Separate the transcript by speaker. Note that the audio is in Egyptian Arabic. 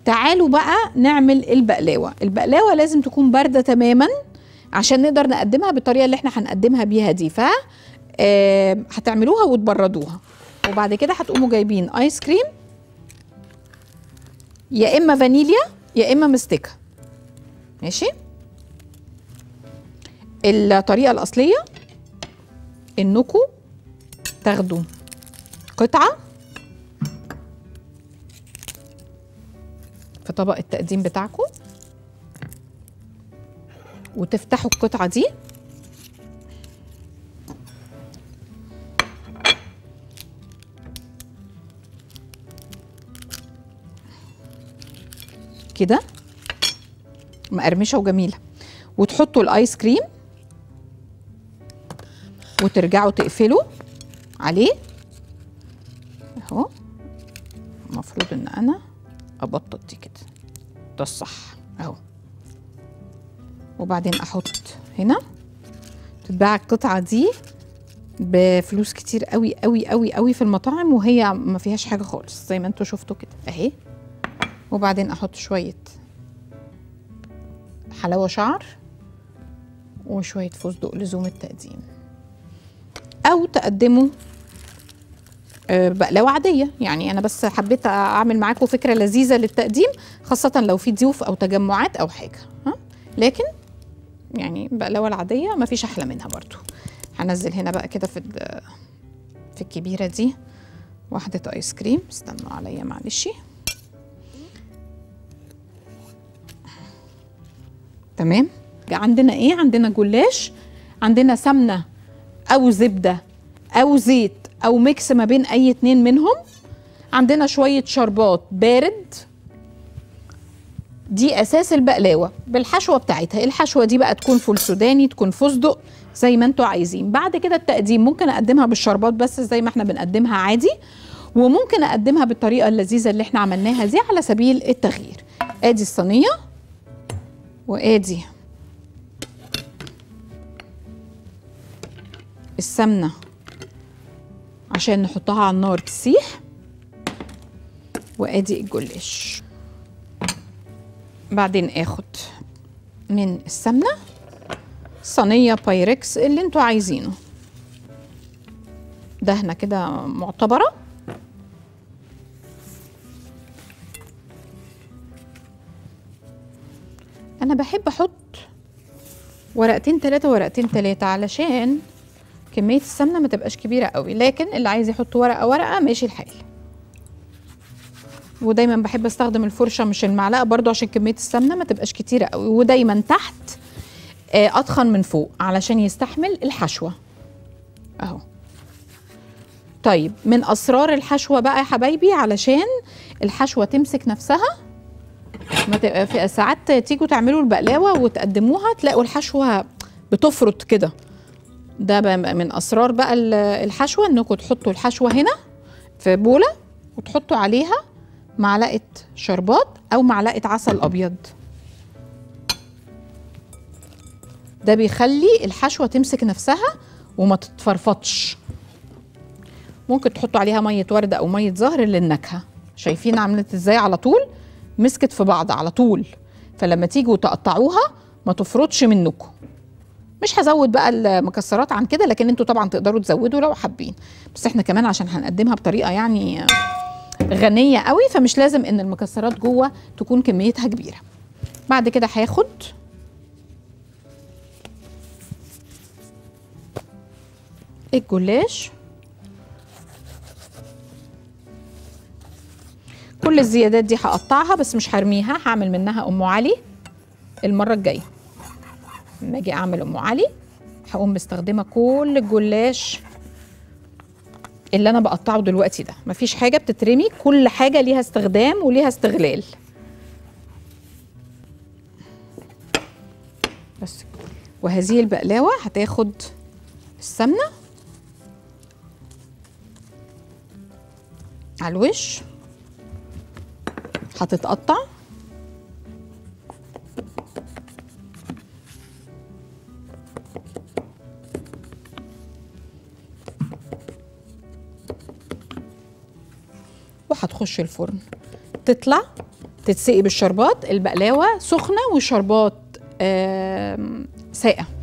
Speaker 1: تعالوا بقى نعمل البقلاوه البقلاوه لازم تكون بارده تماما عشان نقدر نقدمها بالطريقه اللي احنا هنقدمها بيها دي ف آه، هتعملوها وتبردوها وبعد كده هتقوموا جايبين ايس كريم يا اما فانيليا يا اما مستكه ماشي الطريقه الاصليه انكم تاخدوا قطعه في طبق التقديم بتاعكم وتفتحوا القطعه دي كده مقرمشه وجميله وتحطوا الايس كريم وترجعوا تقفلوا عليه اهو المفروض ان انا ابطط دي كده ده الصح اهو وبعدين احط هنا تتباع القطعه دي بفلوس كتير قوي قوي قوي قوي في المطاعم وهي ما فيهاش حاجه خالص زي ما انتوا شفتوا كده اهي وبعدين احط شويه حلاوه شعر وشويه فستق لزوم التقديم او تقدموا آه، بقلاوه عاديه يعني انا بس حبيت اعمل معاكم فكره لذيذه للتقديم خاصه لو في ضيوف او تجمعات او حاجه ها لكن يعني بقلاوه العاديه ما فيش احلى منها برضو هنزل هنا بقى كده في ال- في الكبيره دي واحده ايس كريم استنوا عليا معلش تمام عندنا ايه عندنا جلاش عندنا سمنه او زبده او زيت او ميكس ما بين اي اتنين منهم عندنا شويه شربات بارد دي اساس البقلاوه بالحشوه بتاعتها الحشوه دي بقى تكون فول سوداني تكون فستق زي ما انتوا عايزين بعد كده التقديم ممكن اقدمها بالشربات بس زي ما احنا بنقدمها عادي وممكن اقدمها بالطريقه اللذيذه اللي احنا عملناها دي على سبيل التغيير ادي الصينيه وادي السمنه عشان نحطها على النار تسيح وادي الجلاش بعدين اخد من السمنه صينيه بايركس اللي انتوا عايزينه دهنه كده معتبره انا بحب احط ورقتين ثلاثه ورقتين ثلاثه علشان كميه السمنه ما تبقاش كبيره قوي لكن اللي عايز يحط ورقه ورقه ماشي الحال ودايما بحب استخدم الفرشه مش المعلقه برضو عشان كميه السمنه ما تبقاش كتيره قوي ودايما تحت آه، اتخن من فوق علشان يستحمل الحشوه اهو طيب من اسرار الحشوه بقى يا حبايبي علشان الحشوه تمسك نفسها ما تبقى في ساعات تيجوا تعملوا البقلاوه وتقدموها تلاقوا الحشوه بتفرط كده ده بقى من اسرار بقى ال- الحشوه انكم تحطوا الحشوه هنا في بوله وتحطوا عليها معلقه شربات او معلقه عسل ابيض ده بيخلي الحشوه تمسك نفسها وما تتفرفطش ممكن تحطوا عليها ميه ورد او ميه زهر للنكهه شايفين عملت ازاي على طول مسكت في بعض على طول فلما تيجوا تقطعوها ما تفرطش منكم مش هزود بقى المكسرات عن كده لكن انتوا طبعا تقدروا تزودوا لو حابين بس احنا كمان عشان هنقدمها بطريقه يعني غنيه قوي فمش لازم ان المكسرات جوه تكون كميتها كبيره بعد كده هاخد الجلاش كل الزيادات دي هقطعها بس مش هرميها هعمل منها ام علي المره الجايه لما اجي اعمل ام علي هقوم مستخدمه كل الجلاش اللي انا بقطعه دلوقتي ده مفيش حاجه بتترمي كل حاجه ليها استخدام وليها استغلال بس كده. وهذه البقلاوه هتاخد السمنه على الوش هتتقطع وهتخش الفرن تطلع تتسقي بالشربات البقلاوه سخنه والشربات آم، ساقع